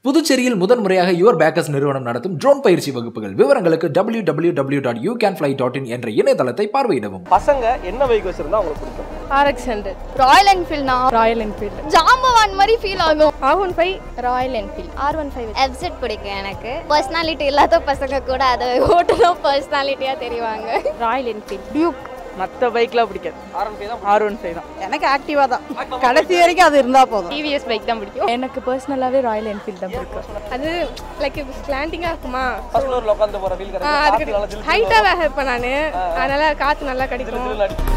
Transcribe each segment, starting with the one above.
புதுச்சேரியில் முதன்முறையாக your bakers நிறுவனம் நடத்தும் ட்ரோன் பயிற்சி வகுப்புகள் விவரங்களுக்கு W W W dot you can fly dot in என்ற இணையதளத்தை பார்வையிடவும் பசங்க என்ன பைக் வச்சிருந்தா உங்களுக்கு பிடிக்கும் ஆர்எக்ஸ் ஹண்ட்ரட் ராயல் என்ஃபீல்ட்னா ராயல் என்ஃபீல்டு ஜாம்பவான் மாதிரி ஃபீல் ஆகும் R one five Royal Enfield R one five எஃப்செட் பிடிக்கும் எனக்கு பர்சனாலிட்டி இல்லாத பசங்க கூட அதை ஓட்டணும் பர்சனாலிட்டியாக தெரிவாங்க ராயல் என்ஃபீல்ட் டியூக் மற்ற பைக்லாம் பிடிக்காது ஆர்என் தான் ஆர் ஒன் ஃபைவ் தான் எனக்கு ஆக்டிவா தான் கடைசி வரைக்கும் அது இருந்தா போதும் டிவிஎஸ் பைக் தான் பிடிக்கும் எனக்கு பர்சனலாகவே ராயல் என்ஃபீல்ட் தான் பிடிக்கும் அது லைக் ஸ்லாண்டிங்காக இருக்குமா ஃபர்ஸ்ட் ஃப்ளோர்ல உட்காந்து போற ஃபீல் ஆ, அதுக்கு ஹைட்டாக வேக இருப்பேன் நான் அதனால காற்று நல்லா கிடைக்கும்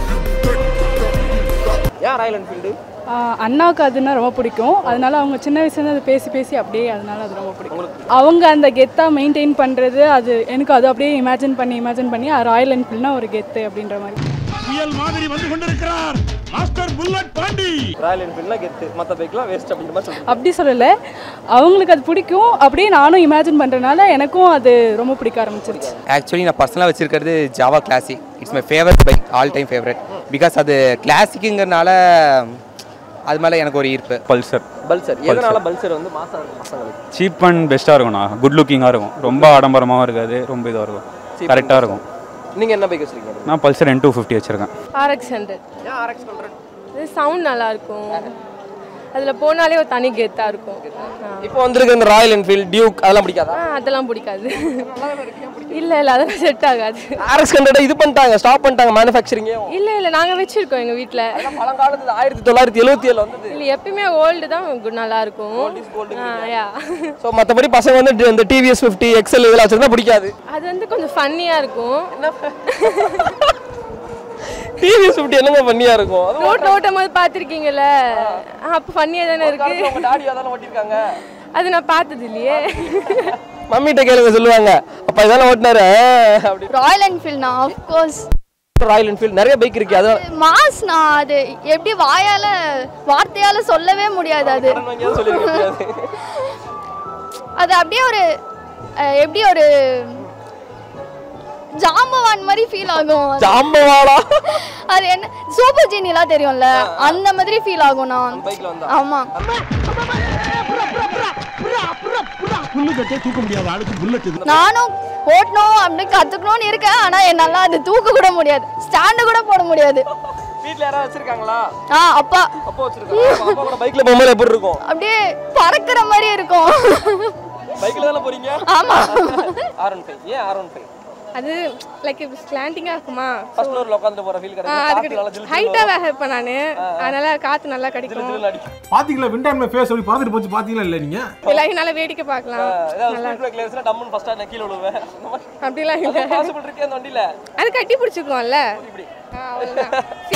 ஏன் ராயல் என்ஃபீல்டு அண்ணாவுக்கு அதுனா ரொம்ப பிடிக்கும் அதனால அவங்க சின்ன வயசுலேருந்து அது பேசி பேசி அப்படியே அதனால அது ரொம்ப பிடிக்கும் அவங்க அந்த கெத்தா மெயின்டைன் பண்ணுறது அது எனக்கு அது அப்படியே இமேஜின் பண்ணி இமேஜின் பண்ணி ராயல் என்ஃபீல்ட்னா ஒரு கெத்து அப்படின்ற மாதிரி புயல் மாதிரி வந்து கொண்டிருக்கிறார் மாஸ்டர் புல்லட் பாண்டி ராயல் என்ஃபீல்ட்லாம் கெத்து மற்ற பைக்லாம் வேஸ்ட் அப்படின்ற மாதிரி சொல்லுங்க அப்படி சொல்லலை அவங்களுக்கு அது பிடிக்கும் அப்படியே நானும் இமேஜின் பண்ணுறதுனால எனக்கும் அது ரொம்ப பிடிக்க ஆரம்பிச்சிருச்சு ஆக்சுவலி நான் பர்சனலாக வச்சிருக்கிறது Jawa classic it's my favourite bike all time favourite because அது கிளாசிக்குங்கிறனால அது மேலே எனக்கு ஒரு ஈர்ப்பு பல்சர் பல்சர் எதனால பல்சர் வந்து மாசா இருக்கும் பசங்களுக்கு சீப் அண்ட் பெஸ்ட்டாக இருக்கும்ண்ணா குட் லுக்கிங்காக இருக்கும் ரொம்ப ஆடம்பரமாகவும் இருக்காது ரொம்ப இதாக இருக்கும் கரெக்டாக இருக்கும் நீங்க என்ன பைக் வச்சிருக்கீங்க நான் பல்சர் என் டூ ஃபிஃப்டி வச்சுருக்கேன் ஆர்எக்ஸ் ஹண்ட்ரட் ஏன் ஆர்எக்ஸ் ஹண்ட்ரட் இது சவுண்ட் நல்லா இருக்கும் அதில் போனாலே ஒரு தனி கெத்தாக இருக்கும் ஆ. இப்போ வந்திருக்க இந்த ராயல் என்ஃபீல்ட் டியூக் அதெல்லாம் பிடிக்காதா ஆ, அதெல்லாம் பிடிக்காது இல்லை இல்லை அதெல்லாம் செட் ஆகாது ஆர்எக்ஸ் ஹண்ட்ரட் இது பண்ணிட்டாங்க ஸ்டாப் பண்ணிட்டாங்க மேனுஃபேக்சரிங்கே இல்லை இல்லை நாங்கள் வச்சுருக்கோம் எங்கள் வீட்டில் பழங்காலத்துல ஆயிரத்தி தொள்ளாயிரத்தி எழுபத்தி ஏழு வந்தது இல்லை எப்பயுமே ஓல்டு தான் good- நல்லா இருக்கும் ஆ, yeah. ஸோ மற்றபடி பசங்க வந்து இந்த டிவிஎஸ் ஃபிஃப்டி எக்ஸல் இதெல்லாம் வச்சிருந்தா பிடிக்காது அது வந்து கொஞ்சம் ஃபன்னியாக இருக்கும் டிவிஎஸ் ஃபிஃப்டி என்னங்க பண்ணியா இருக்கும் அது ரோட் ஓட்டும் போது பார்த்துருக்கீங்கல்ல அப்போ ஃபன்னியாக தானே இருக்கு உங்க டாடியா தானே ஓட்டிருக்காங்க அது நான் பார்த்தது இல்லையே மம்மிட்ட கேளுங்க சொல்லுவாங்க அப்பா இதெல்லாம் ஓட்டினாரு அப்படி ராயல் என்ஃபீல்ட்னா ஆஃப்கோர்ஸ் ராயல் என்ஃபீல்ட் நிறைய பைக் இருக்கு அது மாஸ்னா அது எப்படி வாயால வார்த்தையால சொல்லவே முடியாது அது கடன் வாங்கியாவது சொல்லிருக்க முடியாது அது அப்படியே ஒரு அஹ், எப்படி ஒரு ஜாம்பவான் மாதிரி ஃபீல் ஆகும் அது. ஜாம்பவாளா அது என்ன சூப்பர் ஜீனிலாம் தெரியும்ல அந்த மாதிரி ஃபீல் ஆகும் நான் பைக்ல வந்தா ஆமா புல்லு கட்டே தூக்க முடியாத ஆளுக்கு புல்லட் இது நானும் ஓட்டணும் அப்படி கத்துக்கணும்னு இருக்கேன் ஆனா என்னால அது தூக்க கூட முடியாது ஸ்டாண்டு கூட போட முடியாது வீட்ல யாராவது வச்சிருக்காங்களா ஆ அப்பா அப்பா வச்சிருக்காங்க அப்ப அப்பா கூட பைக்ல போகும்போது எப்படி இருக்கும் அப்படியே பறக்கிற மாதிரி இருக்கும் பைக்ல தானே போறீங்க ஆமா ஆர் ஒன் ஃபைவ் ஏன் ஆர் ஒன் ஃபைவ் அது லைக் ஸ்லாண்டிங்காக இருக்குமா ஃபர்ஸ்ட் ஃப்ளோர்ல உட்காந்து போற ஃபீல் ஆ, கிடைக்கும் அதுக்கு காத்து நல்லா ஜிலு ஹைட்டாக வேக இருப்பேன் நான் அதனால காற்று நல்லா கிடைக்கும் ஜிலு அடிக்கும் பாத்தீங்களா விண்டான்ல ஃபேஸ் அப்படி பார்த்துட்டு போச்சு பாத்தீங்களா இல்ல நீங்க எல்லாரும் நல்லா வேடிக்கை பார்க்கலாம் ஏதாவது ஸ்பீட் பிரேக்ல இருந்துச்சுன்னா டம்முன்னு ஃபர்ஸ்ட் நான் கீழ விழுவேன் அந்த மாதிரி அப்படிலாம் இல்லை பாசிபிள் இருக்கே அந்த வண்டியில அது கட்டி பிடிச்சிக்குவோம்ல இப்படி ஆ, அவ்வளவுதான்.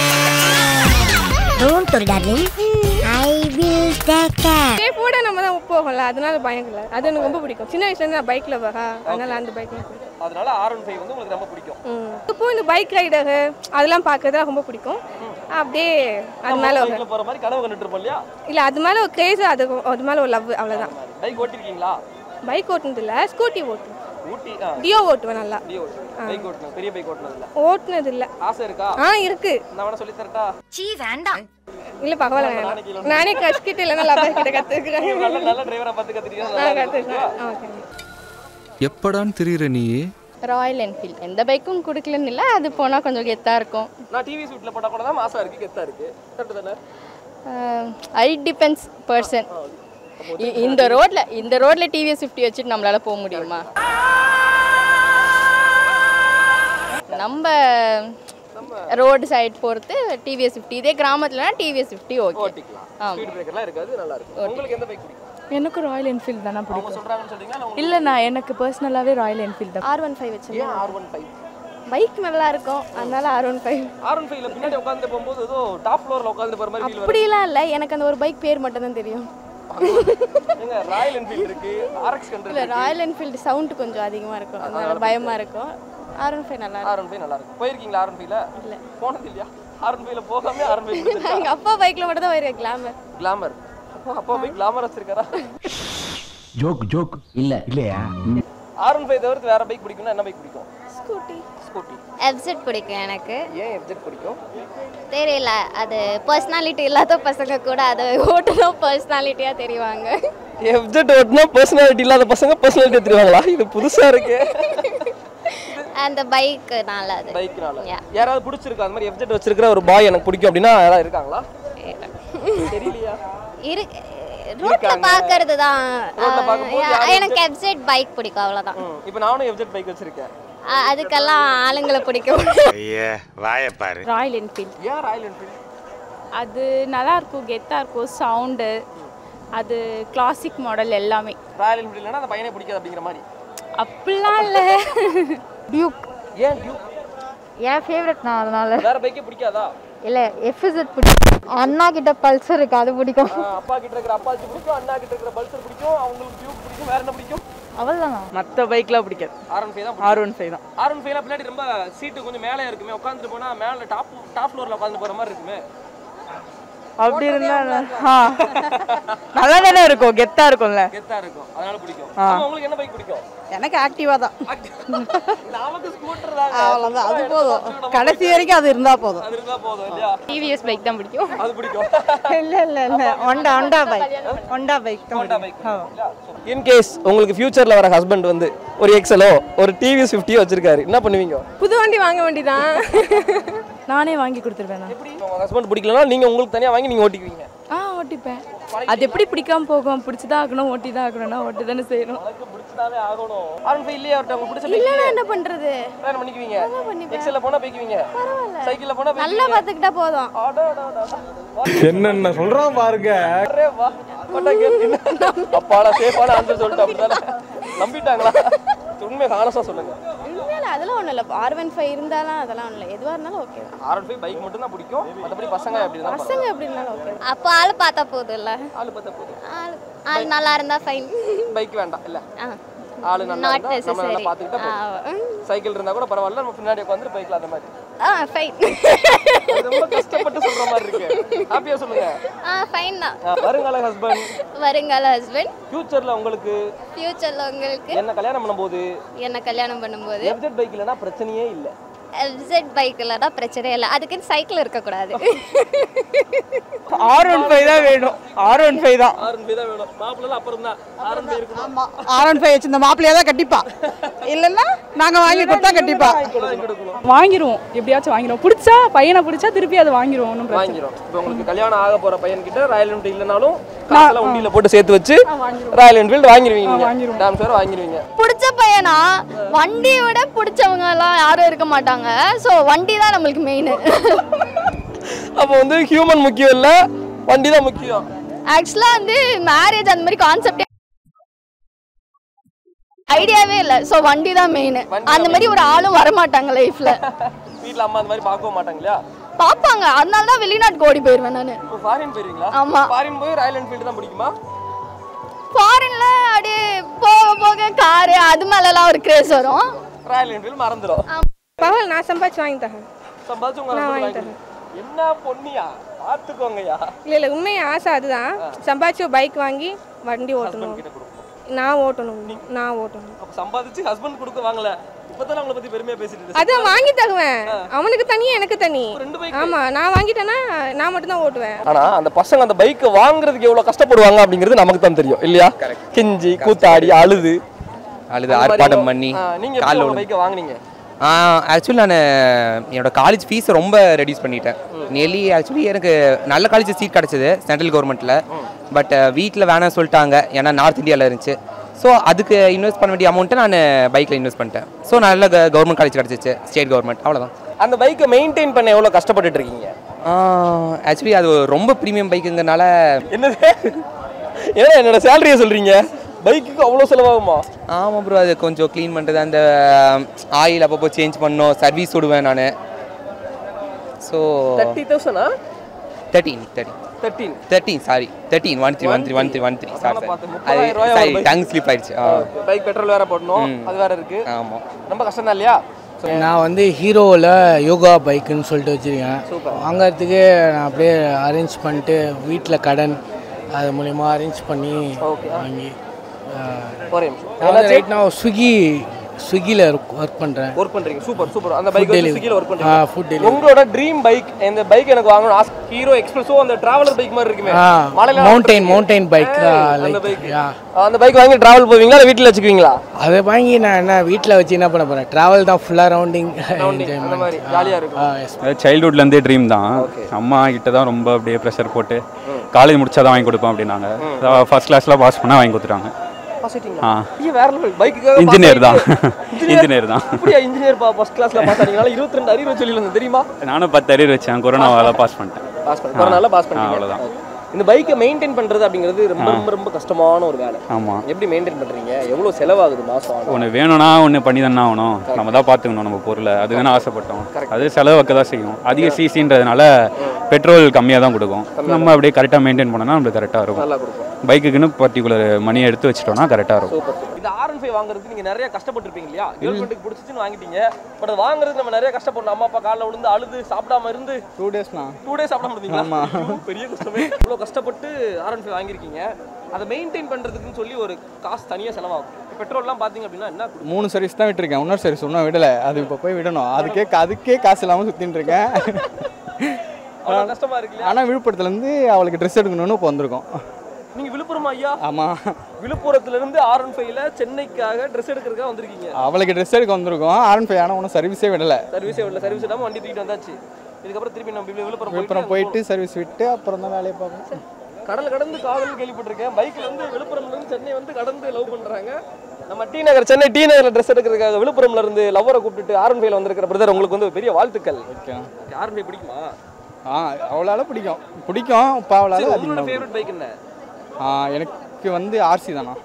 Don't worry, darling. I will take care. சேஃபோட நம்ம தான் போகல அதனால பயம் இல்லை அது எனக்கு ரொம்ப பிடிக்கும் சின்ன வயசுல இருந்து நான் பைக்ல வரா அதனால அந்த பைக் பிடிக்கும் அதனால ஆர் ஒன் ஃபைவ் வந்து உங்களுக்கு ரொம்ப பிடிக்கும் ம். இப்போ இந்த பைக் ரைடரு அதெல்லாம் பார்க்கறது ரொம்ப பிடிக்கும் அப்படியே அது மேல ஒரு பைக்ல போற மாதிரி கனவு கண்டுட்டு இருப்போம் இல்லையா இல்ல அது மேல ஒரு கிரேஸ் அது அது மேல ஒரு லவ் அவ்வளவுதான் பைக் ஓட்டிருக்கீங்களா பைக் ஓட்டுனது இல்ல ஸ்கூட்டி ஓட்டுவேன் ஊட்டி டியோ ஓட்டுவேன் நல்லா டி ஓட்டுவேன் பைக் ஓட்டணும் பெரிய பைக் ஓட்டுனது இல்ல ஓட்டுனது இல்ல ஆசை இருக்கா ஆ இருக்கு நான் வேணா சொல்லி தரட்டா சீ வேண்டாம் இல்ல பரவாயில்ல வேணாம் நானே கஷ்கிட்ட இல்லைன்னா லவர் கிட்ட கத்துக்கிறேன் நல்ல நல்ல டிரைவரா பார்த்து கத்துட்டீங்கன்னா நான் நல்லா இருக்கும். கத்துக்கிறேன் ஓகே எப்படான்னு தெரியுற நீ ராயல் என்ஃபீல்ட் எந்த பைக்கும் கொடுக்கலன்னு இல்லை அது போனா கொஞ்சம் கெத்தா இருக்கும் நான் டிவி சூட்ல போட்டா கூட தான் மாசா இருக்கு கெத்தா இருக்கு கரெக்ட் தானே ஐ டிபெண்ட்ஸ் பர்சன் இந்த ரோட்ல இந்த ரோட்ல டிவிஎஸ் ஃபிஃப்டி வச்சுட்டு நம்மளால போக முடியுமா நம்ம ரோடு சைடு பொறுத்து டிவிஎஸ் ஃபிஃப்டி இதே கிராமத்துலனா டிவிஎஸ் ஃபிஃப்டி ஓகே ஓட்டிக்கலாம் ஆமா. ஸ்பீட் பிரேக்கர்லாம் இருக்காது நல்லா இருக்கும் உங்களுக்கு எந்த பைக் பிடிக்கும் எனக்கு ராயல் என்ஃபீல்ட் தானே அவங்க பிடிக்கும் சொல்றாங்கன்னு சொல்றீங்களா நான் இல்லை நான் எனக்கு பர்சனலாகவே ராயல் என்ஃபீல்ட் தான் ஆர் ஒன் ஃபைவ் வச்சு ஏன் ஆர் ஒன் ஃபைவ் பைக் நல்லா இருக்கும் அதனால R one five R one ஃபைவ்ல பின்னாடி உட்காந்து போகும்போது ஏதோ டாப் ஃப்ளோர்ல உட்காந்து போற மாதிரி ஃபீல் வரும் அப்படிலாம் இல்லை எனக்கு அந்த ஒரு பைக் பேர் மட்டும் தான் தெரியும் ஏங்க ராயல் என்ஃபீல்ட் இருக்கு ஆர்எக்ஸ் இல்லை கண்ட்ரி ராயல் என்ஃபீல்டு சவுண்ட் கொஞ்சம் அதிகமாக இருக்கும் அதனால பயமாக இருக்கும் ஆர் ஒன் ஃபைவ் நல்லா இருக்கும் ஆர் ஒன் ஃபைவ் நல்லா இருக்கும் போயிருக்கீங்களா ஆர் ஒன் ஃபைவ்ல இல்ல. போனது இல்லையா ஆர் ஒன் ஃபைவ்ல போகாம ஆர் ஒன் ஃபைவ் பிடிச்சிருக்கா எங்கள் அப்பா பைக்கில் மட்டும் தான் வருவேன் கிளாமர் கிளாமர் அப்பா அப்பா போய் கிளாமர் வச்சிருக்காரா ஜோக் ஜோக் இல்ல இல்லையா ஆர் ஒன் ஃபைவ் தவிர்த்து வேற பைக் பிடிக்கும்னா என்ன பைக் பிடிக்கும் ஸ்கூட்டி ஸ்கூட்டி எஃப்செட் பிடிக்கும் எனக்கு ஏன் எஃப்ஜெட் பிடிக்கும் தெரியல அது பர்சனாலிட்டி இல்லாத பசங்க கூட அதை ஓட்டணும் பர்சனாலிட்டியாக தெரிவாங்க எஃப்ஜெட் ஓட்டினா பர்சனாலிட்டி இல்லாத பசங்க பர்சனாலிட்டி எடுத்துருவாங்களா இது புதுசா இருக்கு அந்த பைக்குனால அது பைக்னால யாராவது பிடிச்சிருக்கா அந்த மாதிரி எஃப்ஜெட் வச்சிருக்கிற ஒரு பாய் எனக்கு பிடிக்கும் அப்படின்னா யாராவது இருக்காங்களா தெரியலையா இரு ரோட்ல பாக்குறது தான் ரோட்ல பார்க்கும்போது யாரும் எனக்கு எஃப்செட் பைக் பிடிக்கும் அவ்வளவுதான் இப்போ நானும் எஃப்ஜெட் பைக் வச்சிருக்கேன் அ- அதுக்கெல்லாம் ஆளுங்களை பிடிக்கும் ஐயா வாய பாரு ராயல் என்ஃபீல்ட் ஏன் ராயல் என்ஃபீல்ட் அது நல்லா இருக்கும் கெத்தாக இருக்கும் சவுண்டு அது கிளாசிக் மாடல் எல்லாமே ராயல் என்ஃபீல்ட் இல்லைன்னா அந்த பையனே பிடிக்காது அப்படிங்கிற மாதிரி அப்படிலாம் இல்லை டியூக் ஏன் டியூக் என் ஃபேவரட் நான் அதனால வேற பைக்கே பிடிக்காதா இல்ல எஃப்இசட் பிடிக்கும் அண்ணா கிட்ட பல்சர் இருக்கு அது பிடிக்கும் ஆ, அப்பா கிட்ட இருக்கிற அப்பாச்சி பிடிக்கும் அண்ணா கிட்ட இருக்கிற பல்சர் பிடிக்கும் அவங்களுக்கு டியூக் பிடிக்கும் வேற என்ன பிடிக்கும் அவ்வளோதானா மற்ற பைக்லாம் பிடிக்காது ஆர் ஒன் ஃபைவ் தான் ஆர் ஒன் ஃபைவ் தான் ஆர் ஒன் ஃபைவ்ல பின்னாடி ரொம்ப சீட்டு கொஞ்சம் மேலே இருக்குமே உட்காந்துட்டு போனா மேலே டாப் டாப் ஃப்ளோர்ல உட்காந்து போற மாதிரி இருக்குமே அப்படி இருந்தா ஆ நல்லா தானே இருக்கும் கெத்தா இருக்கும்ல கெத்தா இருக்கும் அதனால பிடிக்கும் ஆ. ஆமா, உங்களுக்கு என்ன பைக் பிடிக்கும் எனக்கு ஆக்டிவா தான் நமக்கு ஸ்கூட்டர் தான் அவ்வளோதான் அது போதும் கடைசி வரைக்கும் அது இருந்தா போதும் அது இருந்தா போதும் இல்லையா டிவிஎஸ் பைக் தான் பிடிக்கும் அது பிடிக்கும் இல்ல இல்ல இல்ல Honda Honda bike Honda bike Honda bike in case உங்களுக்கு ஃபியூச்சர்ல வர ஹஸ்பண்ட் வந்து ஒரு எக்ஸலோ ஒரு டிவிஎஸ் ஃபிஃப்டியோ வச்சிருக்காரு என்ன பண்ணுவீங்க புது வண்டி வாங்க வேண்டியதான் நானே வாங்கி கொடுத்துருவேன் எப்படி உங்க ஹஸ்பண்ட் பிடிக்கலனா நீங்க உங்களுக்கு தனியா வாங்கி நீங்க ஓட்டிக்குவீங்க ஆ ஓட்டிப்பேன் அது எப்படி பிடிக்காம போகும் பிடிச்சதான் ஆகணும் ஓட்டி தான் ஆகணும்னா ஓட்டி தானே செய்யணும் எனக்கு பிடிச்சதாவே ஆகணும் ஆர் ஒன் ஃபைவ் இல்லையா அவர்ட்ட உங்களுக்கு பிடிச்ச இல்லைன்னா என்ன பண்றது பிளான் பண்ணிக்குவீங்க எக்ஸல்ல போனா போய்க்குவீங்க சைக்கிள்ல போனா நல்லா பார்த்துக்கிட்டா போதும் என்னென்ன சொல்றான் பாருங்க அரே வா பட்டா கேட்டு அப்பாடா சேஃபான ஆன்சர் சொல்லிட்டு அப்படிதானே நம்பிட்டாங்களா உண்மை ஹானஸா சொல்லுங்க இல்லை அதெல்லாம் ஒன்றும் இல்லை ஆர் ஒன் ஃபைவ் இருந்தாலும் அதெல்லாம் ஒன்றும் இல்லை எதுவாக இருந்தாலும் ஓகே தான் ஆர் ஒன் ஃபைவ் பைக் மட்டும் தான் பிடிக்கும் மற்றபடி பசங்க எப்படி இருந்தாலும் பசங்க எப்படி இருந்தாலும் ஓகே அப்போ ஆள் பார்த்தா போதும்ல ஆளு பார்த்தா போதும் ஆள் ஆள் நல்லா இருந்தா ஃபைன் பைக் வேண்டாம் இல்ல ஆ ஆளு நல்லா Not இருந்தா நம்ம நல்லா necessary. பாத்துக்கிட்டா போதும் ஆ, சைக்கிள் இருந்தா கூட பரவாயில்ல நம்ம பின்னாடி உட்காந்து பைக்ல அந்த மாதிரி ஆ ஃபைன் அது ரொம்ப கஷ்டப்பட்டு சொல்ற மாதிரி இருக்கு ஹாப்பியா சொல்லுங்க ஆ ஃபைன் தான் ஆ, வருங்கால ஹஸ்பண்ட் வருங்கால ஹஸ்பண்ட் ஃபியூச்சர்ல உங்களுக்கு ஃபியூச்சரில் உங்களுக்கு என்ன கல்யாணம் பண்ணும்போது என்ன கல்யாணம் பண்ணும்போது எஃப்ஜெட் பைக் இல்லைன்னா பிரச்சனையே இல்லை எஃப்செட் பைக்கில் தான் பிரச்சனையே இல்லை அதுக்குன்னு சைக்கிள் இருக்கக்கூடாது ஆர் ஒன் ஃபைவ் தான் வேணும் ஆர் ஒன் ஃபைவ் தான் ஆர் ஒன் ஃபைவ் தான் வேணும் மாப்பிள்ள அப்புறம் தான் ஆர் ஒன் ஃபைவ் இருக்கணும் ஆர் ஒன் ஃபைவ் வச்சிருந்த மாப்பிள்ளையா தான் கட்டிப்பா இல்லைன்னா நாங்க வாங்கி கொடுத்தா கட்டிப்பா வாங்கிருவோம் எப்படியாச்சும் வாங்கிருவோம் பிடிச்சா பையனை பிடிச்சா திருப்பி அதை வாங்கிருவோம் ஒன்றும் பிரச்சனை வாங்கிரும் இப்போ உங்களுக்கு கல்யாணம் ஆக போற பையன் கிட்ட ராயல் என்ஃபீல்ட் இல்லைனாலும் காசுல உண்டியில போட்டு சேர்த்து வச்சு ராயல் என்ஃபீல்ட் வாங்கிருவீங்க நீங்க டாம் சார் வாங்கிருவீங்க பிடிச்ச பையனா வண்டியை விட பிடிச்சவங்க எல்லாம் யாரும் இருக்க மாட்டாங்க ஸோ வண்டி தான் நம்மளுக்கு மெயின் அப்போ வந்து ஹியூமன் முக்கியம் இல்ல வண்டி தான் முக்கியம் ஆக்சுவலாக வந்து மேரேஜ் அந்த மாதிரி கான்செப்டே ஐடியாவே இல்லை ஸோ வண்டி தான் மெயின் அந்த மாதிரி ஒரு ஆளும் வரமாட்டாங்க லைஃப்ல வீட்ல அம்மா அந்த மாதிரி பார்க்கவும் மாட்டாங்க இல்லையா பார்ப்பாங்க அதனால தான் வெளிநாட்டுக்கு ஓடி போயிடுவேன் நான் இப்போ ஃபாரின் போயிருவீங்களா ஆமா. ஃபாரின் போய் ராயல் என்ஃபீல்டு தான் பிடிக்குமா ஃபாரின்ல அப்படியே போக போக காரு அது மேலலாம் ஒரு கிரேஸ் வரும் ராயல் என்ஃபீல்டு மறந்துடும் பரவாயில்ல நான் சம்பாதிச்சு வாங்கி தரேன் சம்பாதிச்சு உங்க நான் husband வாங்கி வாங்கி என்ன பொண்ணியா பார்த்துக்கோங்கய்யா இல்லை இல்லை உண்மையை ஆசை அதுதான் சம்பாதிச்சு பைக் வாங்கி வண்டி ஓட்டணும் கிட்ட கொடுக்கும் நான் ஓட்டணும் நான் ஓட்டணும் அப்ப சம்பாதிச்சு ஹஸ்பண்ட் கொடுக்க வாங்கல இப்பதான் உங்களை பத்தி பெருமையா பேசிட்டு இருக்கேன். அதான் வாங்கி தருவேன் அவனுக்கு தனி எனக்கு தனி ரெண்டு bike. ஆமா நான் வாங்கிட்டேன்னா நான் மட்டும் தான் ஓட்டுவேன் ஆனா அந்த பசங்க அந்த பைக்கை வாங்குறதுக்கு எவ்வளவு கஷ்டப்படுவாங்க அப்படிங்கிறது நமக்கு தான் தெரியும் இல்லையா கெஞ்சி கூத்தாடி அழுது அழுது அந்த மாதிரி ஆர்ப்பாட்டம் பண்ணி ஆ, நீங்க எப்படி காலில் உங்க பைக்கை வாங்குனீங்க ஆக்சுவலி நான் என்னோட காலேஜ் ஃபீஸை ரொம்ப ரெடியூஸ் பண்ணிட்டேன் நியர்லி ஆக்சுவலி எனக்கு நல்ல காலேஜ் சீட் கிடச்சிது சென்ட்ரல் கவர்மெண்ட்டில் பட் வீட்டில் வேணாம் சொல்லிட்டாங்க ஏன்னா நார்த் இந்தியாவில் இருந்துச்சு ஸோ அதுக்கு இன்வெஸ்ட் பண்ண வேண்டிய அமௌண்ட்டை நான் பைக்கில் இன்வெஸ்ட் பண்ணிட்டேன் ஸோ நல்ல கவர்மெண்ட் காலேஜ் கிடச்சிச்சு ஸ்டேட் கவர்மெண்ட் அவ்வளோதான் அந்த பைக்கை மெயின்டைன் பண்ண எவ்வளவு கஷ்டப்பட்டுட்டு இருக்கீங்க ஆக்சுவலி அது ரொம்ப ப்ரீமியம் பைக்குங்கிறனால என்னது ஏன்னா என்னோட சேலரியை சொல்றீங்க பைக்குக்கு அவ்வளோ செலவாகுமா ஆமாம் ப்ரோ அது கொஞ்சம் க்ளீன் பண்ணுறது அந்த ஆயில் அப்பப்போ சேஞ்ச் பண்ணணும் சர்வீஸ் விடுவேன் நான் ஸோ தேர்ட்டி தௌசண்டா thirteen thirteen thirteen thirteen sorry thirteen one three one three one three one three sorry அதான் பார்த்தேன். சாரி முப்பதாயிரம் ரூபாயா சாரி ஒரு bike? டங் ஸ்லிப் ஆயிடுச்சு ஆ பைக் பெட்ரோல் வேற போடணும் ம். அது வேற இருக்கு ஆமாம் ரொம்ப கஷ்டம் தான் இல்லையா நான் வந்து ஹீரோவில் யோகா பைக்குன்னு சொல்லிட்டு வச்சுருக்கேன் வாங்கறதுக்கு நான் அப்படியே அரேஞ்ச் பண்ணிட்டு வீட்டில் கடன் அது மூலிமா அரேஞ்ச் பண்ணி வாங்கி ஒரே நிமிஷம் நான் வந்து ரைட் நான் ஸ்விக்கி ஸ்விக்கியில் ஒர்க் பண்ணுறேன் ஒர்க் பண்றீங்க சூப்பர் சூப்பர் அந்த பைக் Food வந்து delivery. ஸ்விக்கில ஒர்க் ஆ, பண்றீங்க food delivery. உங்களோட ட்ரீம் பைக் இந்த பைக் எனக்கு வாங்கணும் ஆசை ஹீரோ எக்ஸ்பிரஸோ அந்த டிராவலர் பைக் மாதிரி இருக்குமே ஆ மலையில மவுண்டைன் மவுண்டைன் பைக் அந்த லைக் பைக் யா அந்த பைக் வாங்கி டிராவல் போவீங்களா இல்ல வீட்ல வச்சுக்குவீங்களா அதை வாங்கி நான் என்ன வீட்டில் வச்சு என்ன பண்ண போகிறேன் ட்ராவல் தான் ஃபுல்லாக ரவுண்டிங் அந்த மாதிரி ஜாலியா இருக்கும் சைல்ட்ஹுட்லேருந்தே ட்ரீம் தான் அம்மா கிட்ட தான் ரொம்ப அப்படியே ப்ரெஷர் போட்டு காலேஜ் முடிச்சா தான் வாங்கி கொடுப்போம் அப்படின்னாங்க ஃபர்ஸ்ட் கிளாஸ்ல பாஸ் பண்ணால் வாங்கி கொடுத்துட்டாங்க பாசிட்டீங்களா ஆ ஏன் வேற லெவல் பைக்குக்காக இன்ஜினியர் தான் இன்ஜினியர் தான் அப்படியா இன்ஜினியர் பா ஃபர்ஸ்ட் கிளாஸ்ல பாஸ் ஆனீங்களா 22 அறிவு சொல்லி வந்தேன் தெரியுமா நானும் பத்து அரியர் வச்சேன் கொரோனாவால் பாஸ் பண்ணிட்டேன் பாஸ் பண்ணி கொரோனால பாஸ் ஆ, பண்ணீங்க அவ்வளவுதான். இந்த பைக்கை மெயின்டைன் பண்றது அப்படிங்கிறது ரொம்ப ரொம்ப ரொம்ப கஷ்டமான ஒரு வேலை ஆமாம் எப்படி மெயின்டைன் பண்றீங்க எவ்வளவு செலவாகுது மாசம் ஆனா? ஒன்று வேணும்னா ஒன்று பண்ணி தானே ஆகணும் நம்ம தான் பார்த்துக்கணும் நம்ம பொருளை அதுதானே ஆசைப்பட்டோம் அது செலவு வைக்க தான் செய்யும் அதிக சிசின்றதுனால பெட்ரோல் கம்மியாக தான் கொடுக்கும் நம்ம அப்படியே கரெக்டாக மெயின்டைன் பண்ணோம்னா நம்மளுக்கு கரெக்டாக இருக்கும் நல்லா கொடுக்கும் பைக்குக்குன்னு பர்டிகுலர் மணியை எடுத்து வச்சிட்டோம்னா கரெக்டாக இருக்கும் சூப்பர் இந்த ஆர் ஒன் ஃபைவ் வாங்குறதுக்கு நீங்க நிறைய கஷ்டப்பட்டிருப்பீங்க இல்லையா கேர்ள் ஃப்ரெண்டுக்கு பிடிச்சிச்சுன்னு வாங்கிட்டீங்க பட் அது வாங்குறதுக்கு நம்ம நிறைய கஷ்டப்படணும் அம்மா அப்பா காலில் விழுந்து அழுது சாப்பிடாம இருந்து டூ டேஸ்ண்ணா டூ டேஸ் சாப்பிடாம இருந்தீங்களா ஆமா. ஐயோ, பெரிய கஷ்டமே இவ்வளோ கஷ்டப்பட்டு ஆர் ஒன் ஃபைவ் வாங்கியிருக்கீங்க அதை மெயின்டைன் பண்றதுக்குன்னு சொல்லி ஒரு காசு தனியாக செலவாகும் இப்போ பெட்ரோல்லாம் பார்த்தீங்க அப்படின்னா என்ன கொடுக்கும்? மூணு சர்வீஸ் தான் விட்டுருக்கேன் இன்னொரு சர்வீஸ் இன்னும் விடலை அது இப்போ போய் விடணும் அதுக்கே அதுக்கே காசு இல்லாமல் சுற்றின்னு இருக்கேன் அவ்வளோ கஷ்டமா இருக்கு இல்லையா ஆனால் விழுப்புரத்துலேருந்து அவளுக்கு ட்ரெஸ் எடுக்கணும்னு இப்போ வந்திருக்கோம் நீங்க விழுப்புரம் ஐயா ஆமாம் விழுப்புரத்துல இருந்து ஆர் ஒன் ஃபைவ்ல சென்னைக்காக ட்ரெஸ் எடுக்கிறதுக்காக வந்திருக்கீங்க அவளுக்கு ட்ரெஸ் எடுக்க வந்திருக்கோம் ஆரன் ஃபைவ் ஆனால் ஒன்றும் சர்வீஸே விடலை சர்வீஸே வரல சர்வீஸ் இல்லாமல் வண்டி தூக்கிட்டு வந்தாச்சு இதுக்கப்புறம் திருப்பி நம்ம விழுப்புரம் விழுப்புரம் போயிட்டு போயிட்டு சர்வீஸ் விட்டு அப்புறம் தான் வேலையை பார்க்கணும் கடல் கடந்து காதல் கேள்விப்பட்டிருக்கேன் பைக்ல இருந்து விழுப்புரம்ல இருந்து சென்னை வந்து கடந்து லவ் பண்றாங்க நம்ம டி நகர் சென்னை டி நகர்ல ட்ரெஸ் எடுக்கிறதுக்காக விழுப்புரம்ல இருந்து லவ்வரை கூப்பிட்டுட்டு ஆரன் ஃபைவ்ல வந்திருக்கிற பிரதர் உங்களுக்கு வந்து பெரிய வாழ்த்துக்கள் ஆரன் ஃபைவ் பிடிக்குமா ஆ அவளால பிடிக்கும் பிடிக்கும் இப்போ அவளால சரி, உங்களோட அதிகமாக ஃபேவரட் பைக் என்ன ஆ எனக்கு வந்து ஆர்சி தானா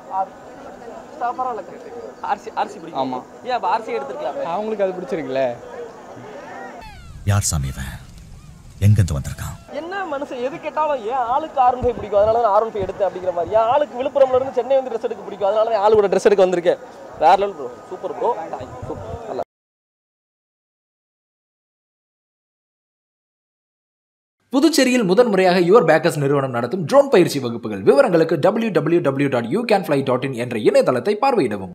ஆர்சி ஆர்சி பிடிக்கும் ஆமா. ஏன் அப்ப ஆர்சி எடுத்துருக்கலாமே அவங்களுக்கு அது பிடிச்சிருக்குல்ல யார் சாமி இவன் எங்கேருந்து வந்திருக்கான் என்ன மனுஷன் எது கேட்டாலும் ஏன் ஆளுக்கு ஆர் ஃபைவ் பிடிக்கும் அதனால தான் ஆர் ஃபைவ் எடுத்தேன் அப்படிங்கிற மாதிரி ஏன் ஆளுக்கு விழுப்புரம்ல இருந்து சென்னை வந்து ட்ரெஸ் எடுக்க பிடிக்கும் அதனால தான் ஆளு கூட ட்ரெஸ் எடுக்க வந்திருக்கேன் வேற லெவல் ப்ரோ சூப்பர் ப்ரோ நல்லா புதுச்சேரியில் முதன்முறையாக யுவர் பேக்கர்ஸ் நிறுவனம் நடத்தும் ட்ரோன் பயிற்சி வகுப்புகள் விவரங்களுக்கு www.youcanfly.in என்ற இணையதளத்தை பார்வையிடவும்